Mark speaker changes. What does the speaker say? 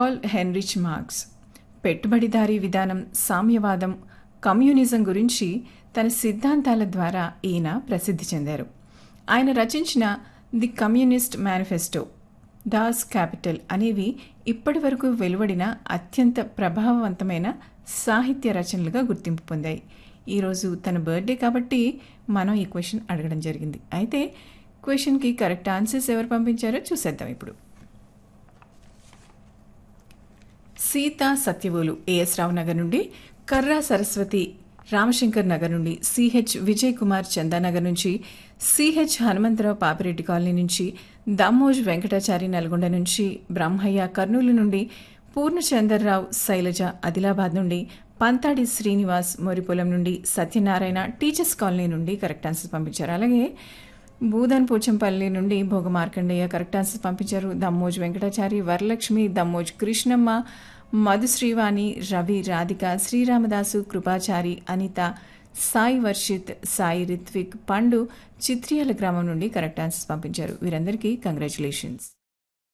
Speaker 1: Paul Heinrich marks పెట్టుబడిదారీ విధానం సామ్యవాదం communism గురించి తన సిద్ధాంతాల ద్వారా ఈయన ప్రసిద్ధి చెందారు ఆయన రచించిన The Communist Manifesto Das Kapital అనేవి ఇప్పటి వరకు వెలువడిన అత్యంత ప్రభావవంతమైన సాహిత్య రచనలుగా గుర్తింపు పొందాయి ఈరోజు తన బర్త్డే కాబట్టి మనం ఈ క్వశ్చన్ అడగడం జరిగింది అయితే క్వశ్చన్కి కరెక్ట్ ఆన్సర్స్ ఎవరు పంపించారో చూసేద్దాం ఇప్పుడు సీతా సత్యవోలు ఏఎస్ రావు నగర్ నుండి కర్రా సరస్వతి రామశంకర్ నగర్ నుండి సిహెచ్ విజయ్ కుమార్ చందానగర్ నుంచి సిహెచ్ హనుమంతరావు పాపిరెడ్డి కాలనీ నుంచి దమ్మోజ్ వెంకటాచారి నల్గొండ నుంచి బ్రహ్మయ్య కర్నూలు నుండి పూర్ణచందర్రావు శైలజ ఆదిలాబాద్ నుండి పంతాడి శ్రీనివాస్ మొరిపొలం నుండి సత్యనారాయణ టీచర్స్ కాలనీ నుండి కరెక్ట్ ఆన్సర్స్ పంపించారు అలాగే భూదన్ పోచంపల్లి నుండి భోగ మార్కండేయ కరెక్ట్ ఆన్సర్స్ పంపించారు దమ్మోజ్ వెంకటాచారి వరలక్ష్మి దమ్మోజ్ కృష్ణమ్మ మధుశ్రీవాణి రవి రాధిక శ్రీరామదాసు కృపాచారి అనిత సాయి వర్షిత్ సాయి రిత్విక్ పండు చిత్రియాల గ్రామం నుండి కరెక్ట్ ఆన్సర్స్ పంపించారు వీరందరికీ కంగ్రాచులేషన్స్